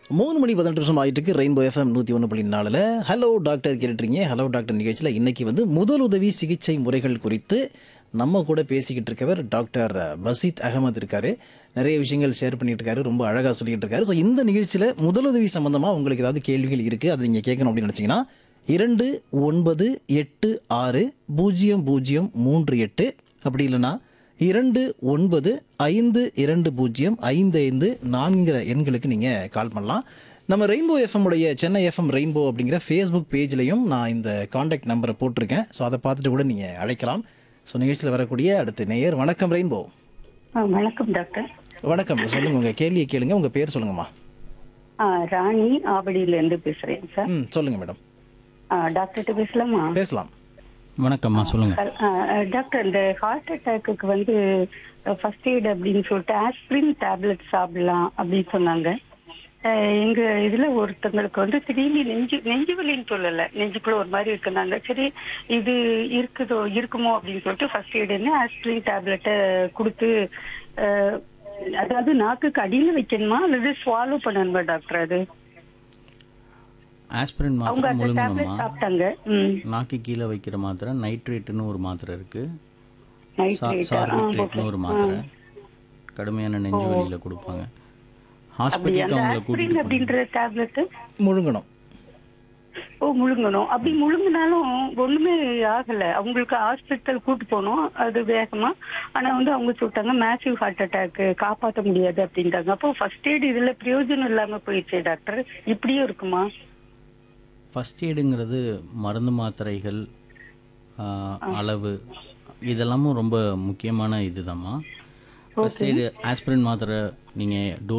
மூணு மணி பதினெட்டு நிமிஷம் ஆயிட்டு இருக்கு ரெயின்போ எஃப்எம் நூற்றி ஒன்று புள்ளி நாலில் ஹலோ டாக்டர் கேட்டுறீங்க ஹலோ டாக்டர் நிகழ்ச்சியில் இன்னைக்கு வந்து முதலுதவி சிகிச்சை முறைகள் குறித்து நம்ம கூட பேசிக்கிட்டு இருக்கவர் டாக்டர் பசீத் அகமது இருக்காரு நிறைய விஷயங்கள் ஷேர் பண்ணிட்டு இருக்காரு ரொம்ப அழகாக சொல்லிட்டு இருக்காரு ஸோ இந்த நிகழ்ச்சியில் முதலுதவி சம்பந்தமாக உங்களுக்கு ஏதாவது கேள்விகள் இருக்குது அதை நீங்கள் கேட்கணும் அப்படின்னு நினச்சிங்கன்னா இரண்டு ஒன்பது எட்டு ஆறு பூஜ்ஜியம் பூஜ்ஜியம் மூன்று எட்டு அப்படி இல்லைன்னா இரண்டு ஒன்பது ஐந்து இரண்டு பூஜ்ஜியம் ஐந்து ஐந்து நான்குங்கிற எண்களுக்கு நீங்கள் கால் பண்ணலாம் நம்ம ரெயின்போ எஃப்எம் உடைய சென்னை எஃப்எம் ரெயின்போ அப்படிங்கிற ஃபேஸ்புக் பேஜ்லையும் நான் இந்த காண்டாக்ட் நம்பரை போட்டிருக்கேன் ஸோ அதை பார்த்துட்டு கூட நீங்கள் அழைக்கலாம் ஸோ நிகழ்ச்சியில் வரக்கூடிய அடுத்த நேயர் வணக்கம் ரெயின்போ ஆ, வணக்கம் டாக்டர் வணக்கம் சொல்லுங்க உங்கள் கேள்வியை கேளுங்க உங்கள் பேர் சொல்லுங்கம்மா ஆ, ராணி ஆவடியில இருந்து பேசுறேன் சார் ம் சொல்லுங்க மேடம் ஆ, டாக்டர்கிட்ட பேசலாமா பேசலாம் வணக்கம்மா சொல்லுங்க ஆ, டாக்டர் இந்த ஹார்ட் அட்டாக்கு வந்து ஃபர்ஸ்ட் எய்ட் அப்படின்னு சொல்லிட்டு ஆஸ்பிரின் டேப்லெட் சாப்பிடலாம் அப்படின்னு சொன்னாங்க ஆ, எங்க இதுல ஒருத்தங்களுக்கு வந்து திடீர்னு நெஞ்சு நெஞ்சு வலின்னு சொல்லல நெஞ்சுக்குள்ள ஒரு மாதிரி இருக்குனாங்க சரி இது இருக்குதோ இருக்குமோ அப்படின்னு சொல்லிட்டு ஃபர்ஸ்ட் எய்டுன்னு ஆஸ்பிரின் டேப்லெட்டை கொடுத்து ஆ, அதாவது நாக்குக்கு அடியில வைக்கணுமா அல்லது ஸ்வாலோ பண்ணணுமா டாக்டர் அது ஆஸ்பிரின் அவங்க மாத்திரை அந்த முழுங்கணுமா டேப்லெட் சாப்பிட்டாங்க ம் நாக்கு கீழே வைக்கிற மாத்திரை நைட்ரேட்டுன்னு ஒரு மாத்திரை இருக்கு நைட்ரேட் சார்பிட்ரேட்னு ஒரு மாத்திரை கடுமையான நெஞ்சு வலியில கொடுப்பாங்க அப்படி ஹாஸ்பிட்டலுக்கு அந்த அவங்கள ஆஸ்பிரின் கூட்டிட்டு போங்க அப்படின்ற டேப்லெட் முழுங்கணும் ஓ முழுங்கணும் அப்படி முழுங்கினாலும் ஒண்ணுமே ஆகல அவங்களுக்கு ஹாஸ்பிட்டல் கூட்டு போனோம் அது வேகமா ஆனா வந்து அவங்க சொல்லிட்டாங்க மேசிவ் ஹார்ட் அட்டாக் காப்பாற்ற முடியாது அப்படின்ட்டாங்க அப்போ ஃபர்ஸ்ட் எய்ட் இதுல பிரயோஜனம் இல்லாம போயிடுச்சு டாக்டர் இப்படியும் இருக்குமா ஃபர்ஸ்ட் எய்டுங்கிறது மருந்து மாத்திரைகள் ஆ, அளவு இதெல்லாமும் ரொம்ப முக்கியமான இதுதாம்மா ஃபர்ஸ்ட் எய்டு ஆஸ்பிரின் மாத்திரை நீங்கள் டோஸ்